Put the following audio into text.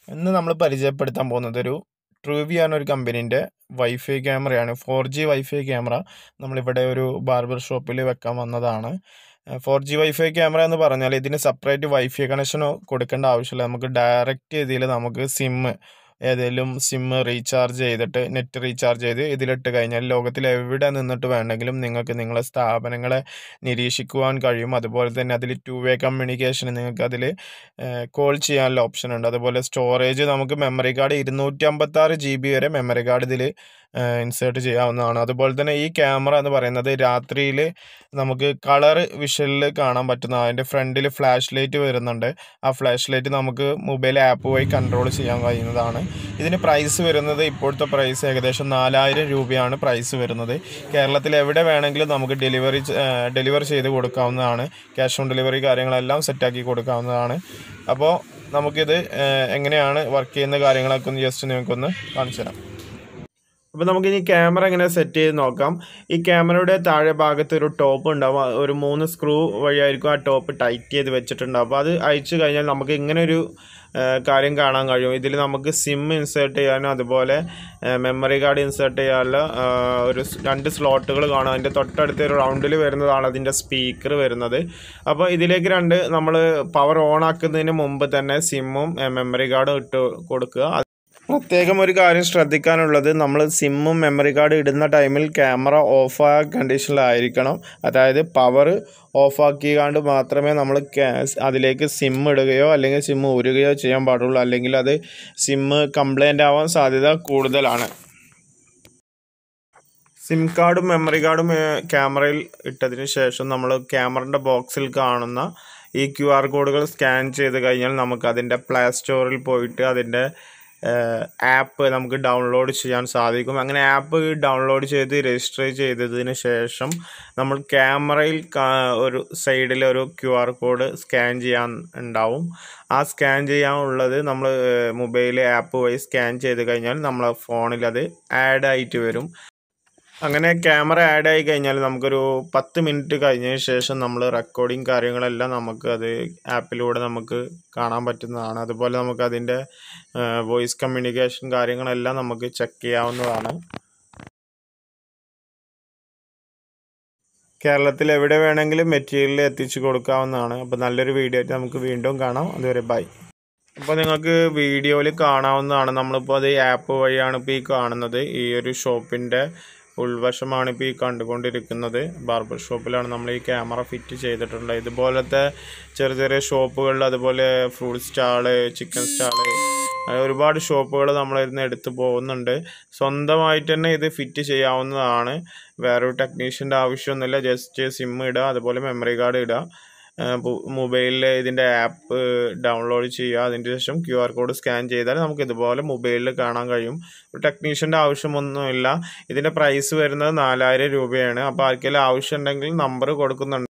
ഇന്ന് നമ്മൾ പരിചയപ്പെടുത്താൻ പോകുന്നത് ഒരു ട്രൂവി ആണ് ഒരു കമ്പനീൻ്റെ വൈഫൈ ക്യാമറയാണ് ഫോർ ജി വൈഫൈ ക്യാമറ നമ്മളിവിടെ ഒരു ബാർബർ ഷോപ്പിൽ വെക്കാൻ വന്നതാണ് ഫോർ ജി വൈഫൈ ക്യാമറ എന്ന് പറഞ്ഞാൽ ഇതിന് സെപ്പറേറ്റ് വൈഫൈ കണക്ഷനോ കൊടുക്കേണ്ട ആവശ്യമില്ല നമുക്ക് ഡയറക്റ്റ് ഇതിൽ നമുക്ക് സിമ്മ് ഏതെങ്കിലും സിമ്മ് റീചാർജ് ചെയ്തിട്ട് നെറ്റ് റീചാർജ് ചെയ്ത് ഇതിലിട്ട് കഴിഞ്ഞാൽ ലോകത്തിൽ എവിടെ നിന്നിട്ട് വേണമെങ്കിലും നിങ്ങൾക്ക് നിങ്ങളെ സ്ഥാപനങ്ങളെ നിരീക്ഷിക്കുവാൻ കഴിയും അതുപോലെ തന്നെ അതിൽ ടു വേ കമ്മ്യൂണിക്കേഷൻ നിങ്ങൾക്ക് അതിൽ കോൾ ചെയ്യാനുള്ള ഓപ്ഷൻ ഉണ്ട് അതുപോലെ സ്റ്റോറേജ് നമുക്ക് മെമ്മറി കാർഡ് ഇരുന്നൂറ്റി അമ്പത്താറ് ജി ബി വരെ മെമ്മറി കാർഡ് ഇതിൽ ഇൻസേർട്ട് ചെയ്യാവുന്നതാണ് അതുപോലെ തന്നെ ഈ ക്യാമറ എന്ന് പറയുന്നത് രാത്രിയിൽ നമുക്ക് കളർ വിഷനിൽ കാണാൻ പറ്റുന്ന അതിൻ്റെ ഫ്രണ്ടിൽ ഫ്ലാഷ് ലൈറ്റ് വരുന്നുണ്ട് ആ ഫ്ലാഷ് ലൈറ്റ് നമുക്ക് മൊബൈൽ ആപ്പ് വഴി കൺട്രോൾ ചെയ്യാൻ കഴിയുന്നതാണ് ഇതിന് പ്രൈസ് വരുന്നത് ഇപ്പോഴത്തെ പ്രൈസ് ഏകദേശം നാലായിരം രൂപയാണ് പ്രൈസ് വരുന്നത് കേരളത്തിൽ എവിടെ വേണമെങ്കിലും നമുക്ക് ഡെലിവറി ഡെലിവർ ചെയ്ത് കൊടുക്കാവുന്നതാണ് ക്യാഷ് ഓൺ ഡെലിവറി കാര്യങ്ങളെല്ലാം സെറ്റാക്കി കൊടുക്കാവുന്നതാണ് അപ്പോൾ നമുക്കിത് ഏഹ്, എങ്ങനെയാണ് വർക്ക് ചെയ്യുന്ന കാര്യങ്ങളൊക്കെ ഒന്ന് ജസ്റ്റ് നിങ്ങൾക്കൊന്ന് കാണിച്ചു തരാം അപ്പോൾ നമുക്കിനി ക്യാമറ എങ്ങനെ സെറ്റ് ചെയ്ത് നോക്കാം ഈ ക്യാമറയുടെ താഴെ ഭാഗത്ത് ഒരു ടോപ്പ് ഉണ്ടാവും ആ ഒരു മൂന്ന് സ്ക്രൂ വഴിയായിരിക്കും ആ ടോപ്പ് ടൈറ്റ് ചെയ്ത് വെച്ചിട്ടുണ്ടാവും അപ്പോൾ അത് അയച്ചു കഴിഞ്ഞാൽ നമുക്ക് ഇങ്ങനെ ഒരു ആ, കാര്യം കാണാൻ കഴിയും ഇതിൽ നമുക്ക് സിം ഇൻസേർട്ട് ചെയ്യാനും അതുപോലെ മെമ്മറി കാർഡ് ഇൻസേർട്ട് ചെയ്യാനുള്ള ആ, ഒരു സ് രണ്ട് സ്ലോട്ടുകൾ കാണാം അതിൻ്റെ തൊട്ടടുത്ത് ഒരു റൗണ്ടിൽ വരുന്നതാണ് അതിൻ്റെ സ്പീക്കർ വരുന്നത് അപ്പോൾ ഇതിലേക്ക് രണ്ട് നമ്മൾ പവർ ഓൺ ആക്കുന്നതിന് മുമ്പ് തന്നെ സിമ്മും മെമ്മറി കാർഡും ഇട്ട് കൊടുക്കുക പ്രത്യേകം ഒരു കാര്യം ശ്രദ്ധിക്കാനുള്ളത് നമ്മൾ സിമ്മും മെമ്മറി കാർഡ് ഇടുന്ന ടൈമിൽ ക്യാമറ ഓഫായ കണ്ടീഷനിലായിരിക്കണം അതായത് പവർ ഓഫാക്കിയാണ്ട് മാത്രമേ നമ്മൾ അതിലേക്ക് സിം ഇടുകയോ അല്ലെങ്കിൽ സിം ഊരുകയോ ചെയ്യാൻ പാടുള്ളൂ അല്ലെങ്കിൽ അത് സിം കംപ്ലൈൻ്റ് ആവാൻ സാധ്യത കൂടുതലാണ് സിം കാർഡും മെമ്മറി കാർഡും ക്യാമറയിൽ ഇട്ടതിന് ശേഷം നമ്മൾ ക്യാമറയുടെ ബോക്സിൽ കാണുന്ന ഈ ക്യു ആർ കോഡുകൾ സ്കാൻ ചെയ്ത് കഴിഞ്ഞാൽ നമുക്ക് അതിൻ്റെ പ്ലേ സ്റ്റോറിൽ പോയിട്ട് അതിൻ്റെ ആപ്പ് നമുക്ക് ഡൗൺലോഡ് ചെയ്യാൻ സാധിക്കും അങ്ങനെ ആപ്പ് ഡൗൺലോഡ് ചെയ്ത് രജിസ്റ്റർ ചെയ്തതിന് ശേഷം നമ്മൾ ക്യാമറയിൽ കാ- ഒരു സൈഡിൽ ഒരു ക്യു ആർ കോഡ് സ്കാൻ ചെയ്യാൻ ഉണ്ടാവും ആ സ്കാൻ ചെയ്യാനുള്ളത് നമ്മൾ മൊബൈൽ ആപ്പ് വഴി സ്കാൻ ചെയ്ത് കഴിഞ്ഞാൽ നമ്മളെ ഫോണിൽ അത് ആഡ് ആയിട്ട് വരും അങ്ങനെ ക്യാമറ ആഡ് ആയി കഴിഞ്ഞാൽ നമുക്കൊരു പത്ത് മിനിറ്റ് കഴിഞ്ഞതിന് ശേഷം നമ്മൾ റെക്കോർഡിങ് കാര്യങ്ങളെല്ലാം നമുക്ക് അത് ആപ്പിലൂടെ നമുക്ക് കാണാൻ പറ്റുന്നതാണ് അതുപോലെ നമുക്ക് അതിൻ്റെ വോയിസ് കമ്മ്യൂണിക്കേഷൻ കാര്യങ്ങളെല്ലാം നമുക്ക് ചെക്ക് ചെയ്യാവുന്നതാണ് കേരളത്തിൽ എവിടെ വേണമെങ്കിലും മെറ്റീരിയൽ എത്തിച്ചു കൊടുക്കാവുന്നതാണ് അപ്പോൾ നല്ലൊരു വീഡിയോ ആയിട്ട് നമുക്ക് വീണ്ടും കാണാം അതുവരെ ബൈ അപ്പോൾ നിങ്ങൾക്ക് വീഡിയോയിൽ കാണാവുന്നതാണ് നമ്മളിപ്പോൾ അത് ആപ്പ് വഴിയാണ് ഇപ്പോൾ ഈ കാണുന്നത് ഈ ഒരു ഷോപ്പിൻ്റെ ഉൾവശമാണ് ഇപ്പോൾ ഈ കണ്ടുകൊണ്ടിരിക്കുന്നത് ബാർബർ ഷോപ്പിലാണ് നമ്മൾ ഈ ക്യാമറ ഫിറ്റ് ചെയ്തിട്ടുള്ളത് ഇതുപോലത്തെ ചെറിയ ചെറിയ ഷോപ്പുകളിൽ അതുപോലെ ഫ്രൂട്ട് സ്റ്റാള് ചിക്കൻ സ്റ്റാള് അങ്ങനെ ഒരുപാട് ഷോപ്പുകൾ നമ്മളിരുന്ന് എടുത്ത് പോകുന്നുണ്ട് സ്വന്തമായിട്ട് തന്നെ ഇത് ഫിറ്റ് ചെയ്യാവുന്നതാണ് വേറൊരു ടെക്നീഷ്യൻ്റെ ആവശ്യമൊന്നുമില്ല ജസ്റ്റ് സിം ഇടുക അതുപോലെ മെമ്മറി കാർഡ് ഇടുക മൊബൈലിൽ ഇതിൻ്റെ ആപ്പ് ഡൗൺലോഡ് ചെയ്യുക അതിന് ശേഷം ക്യു ആർ കോഡ് സ്കാൻ ചെയ്താൽ നമുക്ക് ഇതുപോലെ മൊബൈലിൽ കാണാൻ കഴിയും ഒരു ടെക്നീഷ്യൻ്റെ ആവശ്യമൊന്നുമില്ല ഇതിൻ്റെ പ്രൈസ് വരുന്നത് നാലായിരം രൂപയാണ് അപ്പോൾ ആർക്കെങ്കിലും ആവശ്യം ഉണ്ടെങ്കിൽ നമ്പർ കൊടുക്കുന്നുണ്ട്